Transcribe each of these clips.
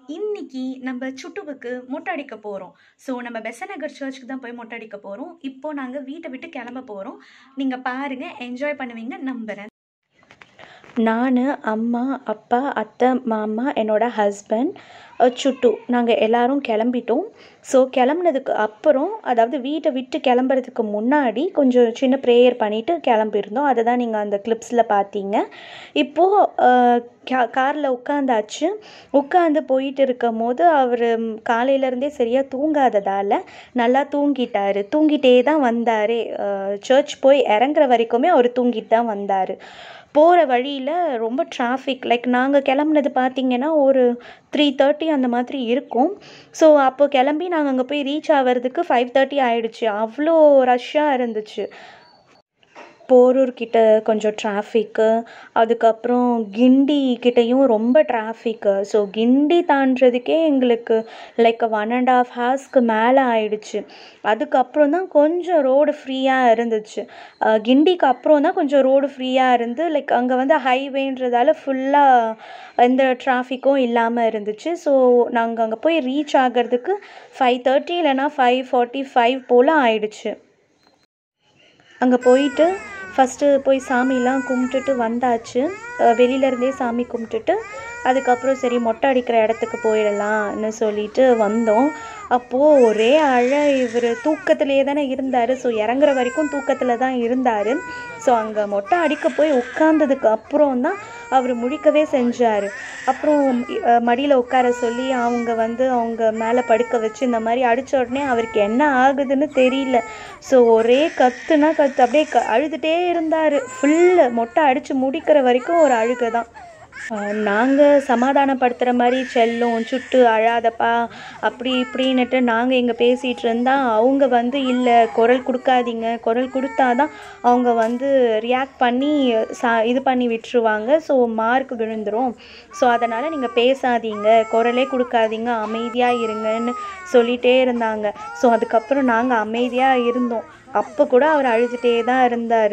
இன்னைக்கு நம்ம சுட்டுவுக்கு மொட்டை அடிக்க போகிறோம் ஸோ நம்ம பெசநகர் சர்ச்சுக்கு தான் போய் மொட்டை அடிக்க போகிறோம் இப்போ நாங்கள் வீட்டை விட்டு கிளம்ப போகிறோம் நீங்கள் பாருங்கள் என்ஜாய் பண்ணுவீங்க நம்புகிறேன் நான் அம்மா அப்பா அத்தை மாமா என்னோட ஹஸ்பண்ட் சுட்டு நாங்கள் எல்லாரும் கிளம்பிட்டோம் ஸோ கிளம்புனதுக்கு அப்புறம் அதாவது வீட்டை விட்டு கிளம்புறதுக்கு முன்னாடி கொஞ்சம் சின்ன ப்ரேயர் பண்ணிவிட்டு கிளம்பியிருந்தோம் அதை தான் நீங்கள் அந்த கிளிப்ஸில் பார்த்தீங்க இப்போது காரில் உட்காந்தாச்சு உட்காந்து போயிட்டு இருக்கும் போது அவர் காலையிலேருந்தே சரியாக தூங்காததால் நல்லா தூங்கிட்டார் தூங்கிட்டே தான் வந்தார் சர்ச் போய் இறங்குற வரைக்குமே அவர் தூங்கிட்டு தான் வந்தார் போகிற வழியில் ரொம்ப டிராஃபிக் லைக் நாங்கள் கிளம்புனது பார்த்திங்கன்னா ஒரு த்ரீ தேர்ட்டி அந்த மாதிரி இருக்கும் ஸோ அப்போ கிளம்பி நாங்கள் அங்கே போய் ரீச் ஆகிறதுக்கு ஃபைவ் தேர்ட்டி ஆகிடுச்சு அவ்வளோ ரஷ்ஷாக இருந்துச்சு போரூர் கிட்ட கொஞ்சம் டிராஃபிக்கு அதுக்கப்புறம் கிண்டி கிட்டேயும் ரொம்ப டிராஃபிக்கு ஸோ கிண்டி தாண்டுறதுக்கே எங்களுக்கு லைக் ஒன் அண்ட் ஆஃப் ஹார்ஸ்க்கு மேலே ஆயிடுச்சு அதுக்கப்புறம் தான் கொஞ்சம் ரோடு ஃப்ரீயாக இருந்துச்சு கிண்டிக்கு அப்புறம் தான் கொஞ்சம் ரோடு ஃப்ரீயாக இருந்து லைக் அங்கே வந்து ஹைவேன்றதால ஃபுல்லாக எந்த டிராஃபிக்கும் இல்லாமல் இருந்துச்சு ஸோ நாங்கள் அங்கே போய் ரீச் ஆகிறதுக்கு ஃபைவ் தேர்ட்டி இல்லைனா ஃபைவ் ஃபார்ட்டி ஃபைவ் போல் ஆயிடுச்சு அங்கே போயிட்டு ஃபஸ்ட்டு போய் சாமிலாம் கும்பிட்டுட்டு வந்தாச்சு வெளியிலேருந்தே சாமி கும்பிட்டுட்டு அதுக்கப்புறம் சரி மொட்டை அடிக்கிற இடத்துக்கு போயிடலாம்னு சொல்லிட்டு வந்தோம் அப்போது ஒரே அழ இவர் தூக்கத்திலே தானே இருந்தார் ஸோ இறங்குற வரைக்கும் தூக்கத்தில் தான் இருந்தார் ஸோ அங்கே மொட்டை அடிக்க போய் உட்காந்ததுக்கு அப்புறம் தான் அவர் முழிக்கவே செஞ்சார் அப்புறம் மடியில் உட்கார சொல்லி அவங்க வந்து அவங்க மேலே படுக்க வச்சு இந்த மாதிரி அடித்த உடனே அவருக்கு என்ன ஆகுதுன்னு தெரியல ஸோ ஒரே கத்துனா கத்து அப்படியே க அழுதுகிட்டே இருந்தார் ஃபுல்லு மொட்டை அடித்து முடிக்கிற வரைக்கும் ஒரு அழுகை தான் நாங்கள் சமாதானப்படுத்துகிற மாதிரி செல்லும் சுட்டு அழாதப்பா அப்படி இப்படின்னுட்டு நாங்கள் இங்கே பேசிகிட்டு இருந்தால் அவங்க வந்து இல்லை குரல் கொடுக்காதீங்க குரல் கொடுத்தாதான் அவங்க வந்து ரியாக்ட் பண்ணி சா இது பண்ணி விட்டுருவாங்க ஸோ மார்க் விழுந்துடும் ஸோ அதனால் நீங்கள் பேசாதீங்க குரலே கொடுக்காதீங்க அமைதியாக இருங்கன்னு சொல்லிகிட்டே இருந்தாங்க ஸோ அதுக்கப்புறம் நாங்கள் அமைதியாக இருந்தோம் அப்போ கூட அவர் அழுதுகிட்டே தான் இருந்தார்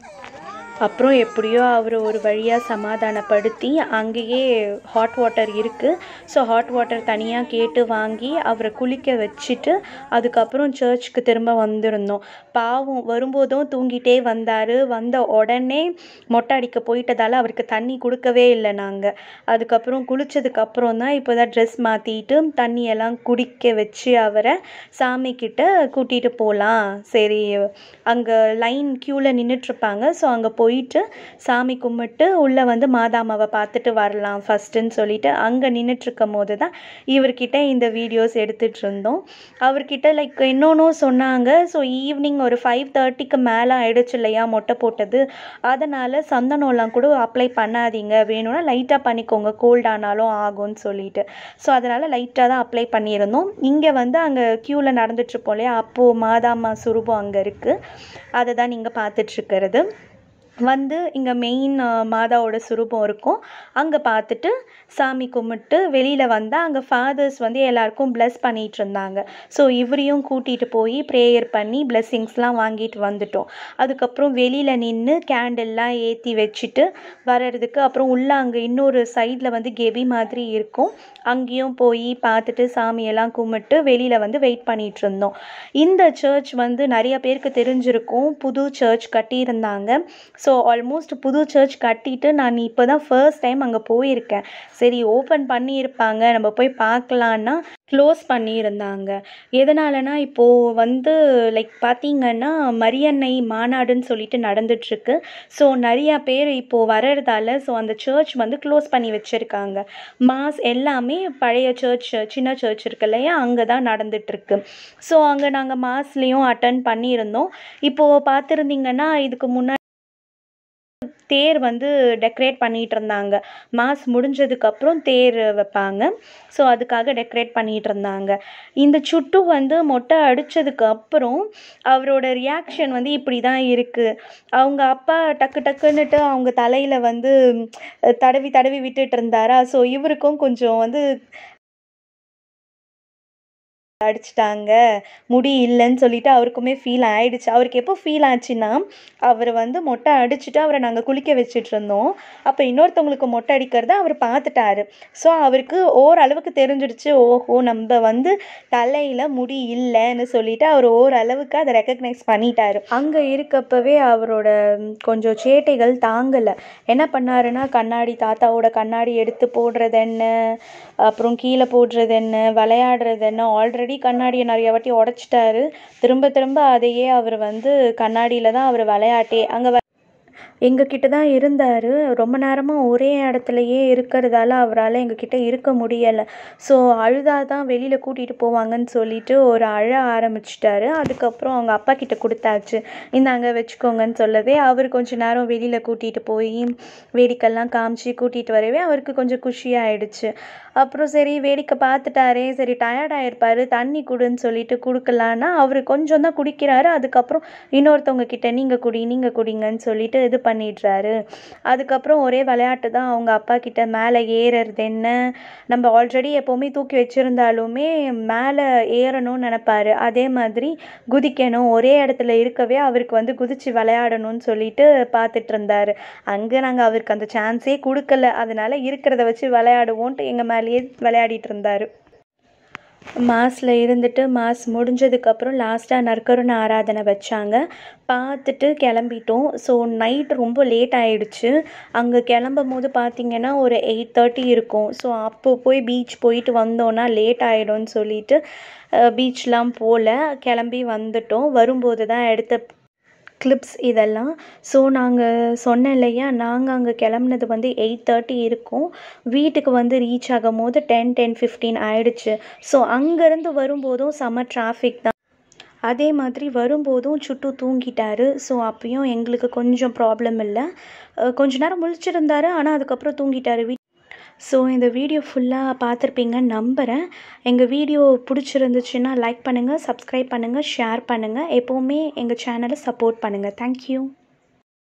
அப்புறம் எப்படியோ அவர் ஒரு வழியாக சமாதானப்படுத்தி அங்கேயே ஹாட் வாட்டர் இருக்குது ஸோ ஹாட் வாட்டர் தனியாக கேட்டு வாங்கி அவரை குளிக்க வச்சுட்டு அதுக்கப்புறம் சர்ச்சுக்கு திரும்ப வந்திருந்தோம் பாவம் வரும்போதும் தூங்கிட்டே வந்தார் வந்த உடனே மொட்டை அடிக்க போயிட்டதால் அவருக்கு தண்ணி கொடுக்கவே இல்லை நாங்கள் அதுக்கப்புறம் குளித்ததுக்கப்புறம் தான் இப்போ தான் ட்ரெஸ் மாற்றிட்டு தண்ணியெல்லாம் குடிக்க வச்சு அவரை சாமிக்கிட்ட கூட்டிகிட்டு போகலாம் சரி அங்கே லைன் க்யூவில் நின்றுட்டுருப்பாங்க ஸோ அங்கே போயிட்டு சாமி கும்பிட்டு உள்ளே வந்து மாதாமாவை பார்த்துட்டு வரலாம் ஃபஸ்ட்டுன்னு சொல்லிட்டு அங்கே நின்றுட்டுருக்கும் போது தான் இவர்கிட்ட இந்த வீடியோஸ் எடுத்துகிட்டு இருந்தோம் அவர்கிட்ட லைக் இன்னொன்றும் சொன்னாங்க ஸோ ஈவினிங் ஒரு ஃபைவ் தேர்ட்டிக்கு மேலே ஆயிடுச்சு இல்லையா மொட்டை போட்டது அதனால் சந்தனம்லாம் கூட அப்ளை பண்ணாதீங்க வேணும்னா லைட்டாக பண்ணிக்கோங்க கோல்ட் ஆனாலும் ஆகும்னு சொல்லிட்டு ஸோ அதனால் லைட்டாக தான் அப்ளை பண்ணியிருந்தோம் இங்கே வந்து அங்கே க்யூவில் நடந்துட்டுருப்போம் இல்லையா அப்போது மாதாமா சுரூபம் அங்கே இருக்குது அதை தான் நீங்கள் பார்த்துட்ருக்கிறது வந்து இங்கே மெயின் மாதாவோட சுரூபம் இருக்கும் அங்கே பார்த்துட்டு சாமி கும்பிட்டு வெளியில் வந்தால் அங்கே ஃபாதர்ஸ் வந்து எல்லாருக்கும் ப்ளஸ் பண்ணிகிட்டு இருந்தாங்க ஸோ இவரையும் கூட்டிகிட்டு போய் ப்ரேயர் பண்ணி பிளெஸ்ஸிங்ஸ்லாம் வாங்கிட்டு வந்துட்டோம் அதுக்கப்புறம் வெளியில் நின்று கேண்டில்லாம் ஏற்றி வச்சுட்டு வர்றதுக்கு அப்புறம் உள்ளே அங்கே இன்னொரு சைடில் வந்து கெபி மாதிரி இருக்கும் அங்கேயும் போய் பார்த்துட்டு சாமியெல்லாம் கும்பிட்டு வெளியில் வந்து வெயிட் பண்ணிகிட்டு இருந்தோம் இந்த சர்ச் வந்து நிறைய பேருக்கு தெரிஞ்சிருக்கும் புது சர்ச் கட்டியிருந்தாங்க ஸோ ஆல்மோஸ்ட் புது சர்ச் கட்டிட்டு நான் இப்போ தான் ஃபர்ஸ்ட் டைம் அங்கே போயிருக்கேன் சரி ஓப்பன் பண்ணியிருப்பாங்க நம்ம போய் பார்க்கலான்னா க்ளோஸ் பண்ணியிருந்தாங்க எதனாலனா இப்போது வந்து லைக் பார்த்திங்கன்னா மரியன்னை மாநாடுன்னு சொல்லிட்டு நடந்துட்டுருக்கு ஸோ நிறையா பேர் இப்போது வர்றதால ஸோ அந்த சர்ச் வந்து க்ளோஸ் பண்ணி வச்சுருக்காங்க மாஸ் எல்லாமே பழைய சர்ச் சின்ன சர்ச் இருக்கு இல்லையா அங்கே தான் நடந்துகிட்ருக்கு ஸோ அங்கே நாங்கள் மாஸ்லேயும் அட்டன் பண்ணியிருந்தோம் இப்போது பார்த்துருந்தீங்கன்னா இதுக்கு முன்னாடி தேர் வந்து டெக்கரேட் பண்ணிகிட்டு இருந்தாங்க மாஸ் முடிஞ்சதுக்கப்புறம் தேர் வைப்பாங்க ஸோ அதுக்காக டெக்கரேட் பண்ணிகிட்டு இருந்தாங்க இந்த சுட்டு வந்து மொட்டை அடித்ததுக்கு அப்புறம் அவரோட ரியாக்ஷன் வந்து இப்படி தான் இருக்குது அவங்க அப்பா டக்கு டக்குன்னுட்டு அவங்க தலையில் வந்து தடவி தடவி விட்டுட்டு இருந்தாரா ஸோ இவருக்கும் கொஞ்சம் வந்து அடிச்சிட்டாங்க முடி இல்லைன்னு சொல்லிட்டு அவருக்குமே ஃபீல் ஆயிடுச்சு அவருக்கு எப்போ ஃபீல் ஆச்சுன்னா அவர் வந்து மொட்டை அடிச்சுட்டு அவரை நாங்கள் குளிக்க வச்சுட்டு இருந்தோம் அப்போ இன்னொருத்தவங்களுக்கு மொட்டை அடிக்கிறத அவர் பார்த்துட்டாரு ஸோ அவருக்கு ஓரளவுக்கு தெரிஞ்சிடுச்சு ஓஹோ நம்ம வந்து தலையில் முடி இல்லைன்னு சொல்லிட்டு அவர் ஓரளவுக்கு அதை ரெக்கக்னைஸ் பண்ணிட்டாரு அங்கே இருக்கப்பவே அவரோட ம், கொஞ்சம் சேட்டைகள் தாங்கலை என்ன பண்ணாருன்னா கண்ணாடி தாத்தாவோட கண்ணாடி எடுத்து போடுறது என்ன அப்புறம் கீழே போடுறது என்ன விளையாடுறது என்ன ஆல்ரெடி கண்ணாடியை நிறைய வாட்டி உடச்சிட்டாரு திரும்ப திரும்ப அதையே அவர் வந்து கண்ணாடியில் தான் அவர் விளையாட்டே அங்கே எங்ககிட்ட தான் இருந்தார் ரொம்ப நேரமாக ஒரே இடத்துலையே இருக்கிறதால அவரால் எங்ககிட்ட இருக்க முடியலை ஸோ அழுதா தான் வெளியில் கூட்டிகிட்டு போவாங்கன்னு சொல்லிட்டு ஒரு அழ ஆரம்பிச்சிட்டாரு அதுக்கப்புறம் அவங்க அப்பா கிட்ட கொடுத்தாச்சு இந்தாங்க வச்சுக்கோங்கன்னு சொல்லவே அவர் கொஞ்ச நேரம் வெளியில் கூட்டிகிட்டு போய் வேடிக்கைலாம் காமிச்சு கூட்டிகிட்டு வரவே அவருக்கு கொஞ்சம் குஷியாயிடுச்சு அப்புறம் சரி வேடிக்கை பார்த்துட்டாரே சரி டயர்ட் ஆயிருப்பாரு தண்ணி குடுன்னு சொல்லிட்டு கொடுக்கலான்னா அவர் கொஞ்சம் தான் குடிக்கிறாரு அதுக்கப்புறம் இன்னொருத்தவங்க கிட்ட நீங்கள் குடி நீங்கள் குடிங்கன்னு சொல்லிட்டு இது பண்ணிடுறாரு அதுக்கப்புறம் ஒரே விளையாட்டு தான் அவங்க அப்பா கிட்ட மேலே ஏறுறது என்ன நம்ம ஆல்ரெடி எப்போவுமே தூக்கி வச்சுருந்தாலுமே மேலே ஏறணும்னு நினைப்பாரு அதே மாதிரி குதிக்கணும் ஒரே இடத்துல இருக்கவே அவருக்கு வந்து குதிச்சு விளையாடணும்னு சொல்லிட்டு பார்த்துட்டு இருந்தாரு அங்கே நாங்கள் அவருக்கு அந்த சான்ஸே கொடுக்கல அதனால இருக்கிறத வச்சு விளையாடுவோன்ட்டு எங்கள் மேலேயே விளையாடிட்டு இருந்தார் மாஸில் இருந்துட்டு மாஸ் முடிஞ்சதுக்கப்புறம் லாஸ்ட்டாக நற்கருணை ஆராதனை வச்சாங்க பார்த்துட்டு கிளம்பிட்டோம் ஸோ நைட் ரொம்ப லேட் ஆயிடுச்சு அங்கே கிளம்பும் போது பார்த்தீங்கன்னா ஒரு எயிட் தேர்ட்டி இருக்கும் ஸோ அப்போ போய் பீச் போயிட்டு வந்தோன்னா லேட் ஆகிடும்னு சொல்லிட்டு பீச்லாம் போகல கிளம்பி வந்துட்டோம் வரும்போது தான் எடுத்த கிளிப்ஸ் இதெல்லாம் ஸோ நாங்கள் சொன்னேன் இல்லையா நாங்கள் அங்கே கிளம்புனது வந்து எயிட் தேர்ட்டி இருக்கும் வீட்டுக்கு வந்து ரீச் ஆகும் போது டென் டென் ஃபிஃப்டீன் ஆயிடுச்சு ஸோ அங்கேருந்து வரும்போதும் செம்ம டிராஃபிக் தான் அதே மாதிரி வரும்போதும் சுட்டு தூங்கிட்டாரு ஸோ அப்பயும் எங்களுக்கு கொஞ்சம் ப்ராப்ளம் இல்லை அஹ் கொஞ்ச நேரம் முழிச்சிருந்தாரு ஆனால் அதுக்கப்புறம் தூங்கிட்டாரு வீ ஸோ இந்த வீடியோ ஃபுல்லாக பார்த்துருப்பீங்கன்னு நம்புகிறேன் எங்கள் வீடியோ பிடிச்சிருந்துச்சுன்னா லைக் பண்ணுங்கள் சப்ஸ்கிரைப் பண்ணுங்கள் ஷேர் பண்ணுங்கள் எப்போவுமே எங்கள் சேனலை சப்போர்ட் பண்ணுங்கள் தேங்க்யூ